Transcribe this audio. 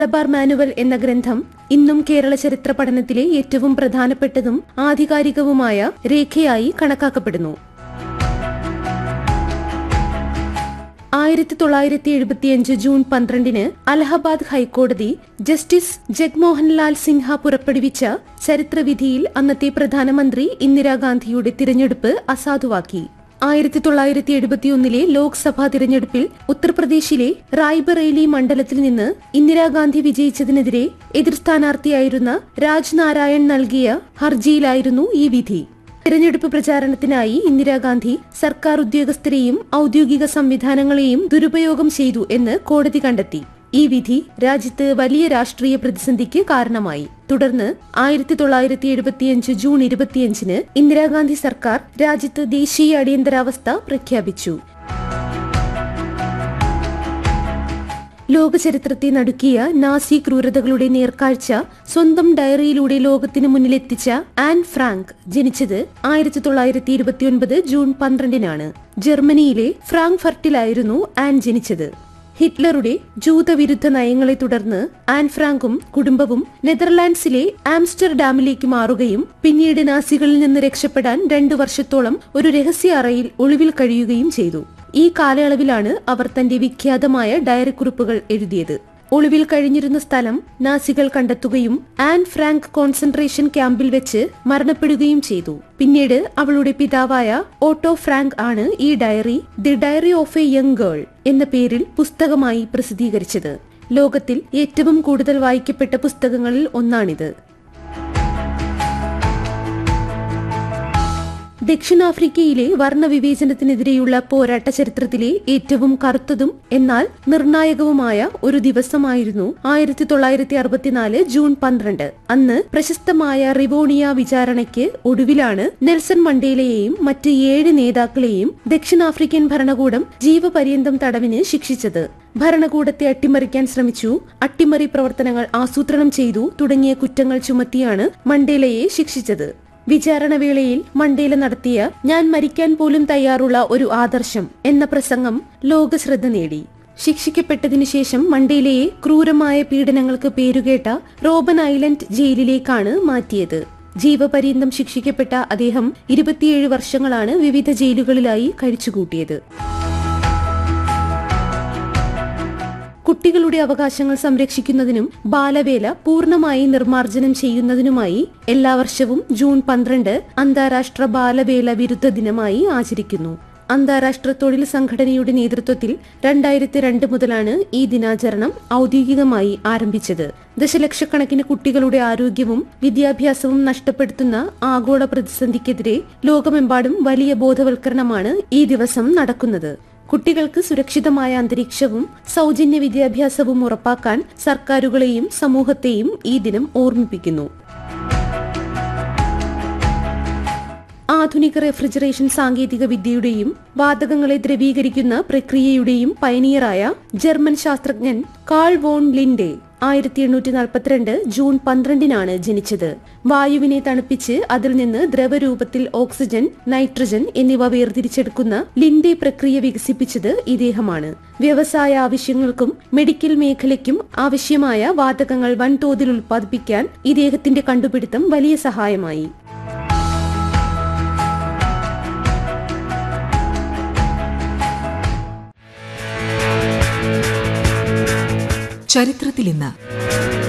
Malabar manual എന്ന ഗ്രന്ഥം ഇന്നും കേരള ചരിത്ര പഠനത്തിലെ ഏറ്റവും പ്രധാനപ്പെട്ടതും ആധികാരികവുമായ രേഖയായി കണക്കാക്കപ്പെടുന്നു ആയിരത്തി തൊള്ളായിരത്തി എഴുപത്തിയഞ്ച് ജൂൺ പന്ത്രണ്ടിന് അലഹബാദ് ഹൈക്കോടതി ജസ്റ്റിസ് ജഗ്മോഹൻലാൽ സിൻഹ പുറപ്പെടുവിച്ച ചരിത്രവിധിയിൽ അന്നത്തെ പ്രധാനമന്ത്രി ഇന്ദിരാഗാന്ധിയുടെ തിരഞ്ഞെടുപ്പ് അസാധുവാക്കി ആയിരത്തി തൊള്ളായിരത്തി എഴുപത്തിയൊന്നിലെ ലോക്സഭാ തിരഞ്ഞെടുപ്പിൽ ഉത്തർപ്രദേശിലെ റായ്ബറേലി മണ്ഡലത്തിൽ നിന്ന് ഇന്ദിരാഗാന്ധി വിജയിച്ചതിനെതിരെ എതിർ സ്ഥാനാർത്ഥിയായിരുന്ന രാജ് നാരായൺ നൽകിയ ഹർജിയിലായിരുന്നു ഈ വിധി തിരഞ്ഞെടുപ്പ് പ്രചാരണത്തിനായി ഇന്ദിരാഗാന്ധി സർക്കാർ ഉദ്യോഗസ്ഥരെയും ഔദ്യോഗിക സംവിധാനങ്ങളെയും ദുരുപയോഗം ചെയ്തു എന്ന് കോടതി കണ്ടെത്തി ഈ വിധി രാജ്യത്ത് വലിയ രാഷ്ട്രീയ പ്രതിസന്ധിക്ക് കാരണമായി തുടർന്ന് ആയിരത്തി തൊള്ളായിരത്തി എഴുപത്തിയഞ്ച് ജൂൺ ഇരുപത്തിയഞ്ചിന് ഇന്ദിരാഗാന്ധി സർക്കാർ രാജ്യത്ത് ദേശീയ അടിയന്തരാവസ്ഥ പ്രഖ്യാപിച്ചു ലോകചരിത്രത്തെ നടുക്കിയ നാസി ക്രൂരതകളുടെ നേർക്കാഴ്ച സ്വന്തം ഡയറിയിലൂടെ ലോകത്തിന് മുന്നിലെത്തിച്ച ആൻ ഫ്രാങ്ക് ജനിച്ചത് ആയിരത്തി തൊള്ളായിരത്തി ഇരുപത്തിയൊൻപത് ജൂൺ പന്ത്രണ്ടിനാണ് ജർമ്മനിയിലെ ഫ്രാങ്ക്ഫർട്ടിലായിരുന്നു ആൻ ജനിച്ചത് ഹിറ്റ്ലറുടെ ജൂതവിരുദ്ധ നയങ്ങളെ തുടർന്ന് ആൻ ഫ്രാങ്കും കുടുംബവും നെതർലാൻഡ്സിലെ ആംസ്റ്റർഡാമിലേക്ക് മാറുകയും പിന്നീട് നാസികളിൽ നിന്ന് രക്ഷപ്പെടാൻ രണ്ടു വർഷത്തോളം ഒരു രഹസ്യ അറയിൽ ഒളിവിൽ കഴിയുകയും ചെയ്തു ഈ കാലയളവിലാണ് അവർ തന്റെ വിഖ്യാതമായ ഡയറിക്കുറിപ്പുകൾ എഴുതിയത് ഒളിവിൽ കഴിഞ്ഞിരുന്ന സ്ഥലം നാസികൾ കണ്ടെത്തുകയും ആൻ ഫ്രാങ്ക് കോൺസെൻട്രേഷൻ ക്യാമ്പിൽ വെച്ച് മരണപ്പെടുകയും ചെയ്തു പിന്നീട് അവളുടെ പിതാവായ ഓട്ടോ ഫ്രാങ്ക് ആണ് ഈ diary the diary of a young girl എന്ന പേരിൽ പുസ്തകമായി പ്രസിദ്ധീകരിച്ചത് ലോകത്തിൽ ഏറ്റവും കൂടുതൽ വായിക്കപ്പെട്ട പുസ്തകങ്ങളിൽ ഒന്നാണിത് ദക്ഷിണാഫ്രിക്കയിലെ വർണ്ണവിവേചനത്തിനെതിരെയുള്ള പോരാട്ട ചരിത്രത്തിലെ ഏറ്റവും കറുത്തതും എന്നാൽ നിർണായകവുമായ ഒരു ദിവസമായിരുന്നു ആയിരത്തി തൊള്ളായിരത്തി അറുപത്തിനാല് ജൂൺ പന്ത്രണ്ട് അന്ന് പ്രശസ്തമായ റിവോണിയ വിചാരണയ്ക്ക് ഒടുവിലാണ് നെൽസൺ മണ്ടേലയെയും മറ്റ് ഏഴ് നേതാക്കളെയും ദക്ഷിണാഫ്രിക്കൻ ഭരണകൂടം ജീവപര്യന്തം തടവിന് ശിക്ഷിച്ചത് ഭരണകൂടത്തെ അട്ടിമറിക്കാൻ ശ്രമിച്ചു അട്ടിമറി പ്രവർത്തനങ്ങൾ ആസൂത്രണം ചെയ്തു തുടങ്ങിയ കുറ്റങ്ങൾ ചുമത്തിയാണ് മണ്ടേലയെ ശിക്ഷിച്ചത് വിചാരണവേളയിൽ മണ്ടേല നടത്തിയ ഞാൻ മരിക്കാൻ പോലും തയ്യാറുള്ള ഒരു ആദർശം എന്ന പ്രസംഗം ലോകശ്രദ്ധ നേടി ശിക്ഷിക്കപ്പെട്ടതിനു ശേഷം മണ്ടേലയെ ക്രൂരമായ പീഡനങ്ങൾക്ക് പേരുകേട്ട റോബൻ ഐലൻഡ് ജയിലിലേക്കാണ് മാറ്റിയത് ജീവപര്യന്തം ശിക്ഷിക്കപ്പെട്ട അദ്ദേഹം ഇരുപത്തിയേഴ് വർഷങ്ങളാണ് വിവിധ ജയിലുകളിലായി കഴിച്ചുകൂട്ടിയത് കുട്ടികളുടെ അവകാശങ്ങൾ സംരക്ഷിക്കുന്നതിനും ബാലവേല പൂർണ്ണമായി നിർമ്മാർജ്ജനം ചെയ്യുന്നതിനുമായി എല്ലാ വർഷവും ജൂൺ പന്ത്രണ്ട് അന്താരാഷ്ട്ര ബാലവേല വിരുദ്ധ ദിനമായി ആചരിക്കുന്നു അന്താരാഷ്ട്ര തൊഴിൽ സംഘടനയുടെ നേതൃത്വത്തിൽ രണ്ടായിരത്തി രണ്ട് മുതലാണ് ഈ ദിനാചരണം ഔദ്യോഗികമായി ആരംഭിച്ചത് ദശലക്ഷക്കണക്കിന് കുട്ടികളുടെ ആരോഗ്യവും വിദ്യാഭ്യാസവും നഷ്ടപ്പെടുത്തുന്ന ആഗോള പ്രതിസന്ധിക്കെതിരെ ലോകമെമ്പാടും വലിയ ബോധവൽക്കരണമാണ് ഈ ദിവസം നടക്കുന്നത് കുട്ടികൾക്ക് സുരക്ഷിതമായ അന്തരീക്ഷവും സൗജന്യ വിദ്യാഭ്യാസവും ഉറപ്പാക്കാൻ സർക്കാരുകളെയും സമൂഹത്തെയും ഈ ദിനം ഓർമ്മിപ്പിക്കുന്നു ആധുനിക റെഫ്രിജറേഷൻ സാങ്കേതിക വിദ്യയുടെയും വാതകങ്ങളെ ദ്രവീകരിക്കുന്ന പ്രക്രിയയുടെയും പയനിയറായ ജർമ്മൻ ശാസ്ത്രജ്ഞൻ കാൾ വോൺ ലിൻഡെ ആയിരത്തി എണ്ണൂറ്റി നാൽപ്പത്തിരണ്ട് ജൂൺ പന്ത്രണ്ടിനാണ് ജനിച്ചത് വായുവിനെ തണുപ്പിച്ച് അതിൽ നിന്ന് ദ്രവരൂപത്തിൽ ഓക്സിജൻ നൈട്രജൻ എന്നിവ വേർതിരിച്ചെടുക്കുന്ന ലിൻഡെ പ്രക്രിയ വികസിപ്പിച്ചത് ഇദ്ദേഹമാണ് വ്യവസായ ആവശ്യങ്ങൾക്കും മെഡിക്കൽ മേഖലയ്ക്കും ആവശ്യമായ വാതകങ്ങൾ വൻതോതിൽ ഉൽപ്പാദിപ്പിക്കാൻ ഇദ്ദേഹത്തിന്റെ കണ്ടുപിടുത്തം വലിയ സഹായമായി ചരിത്രത്തിൽ ഇന്ന്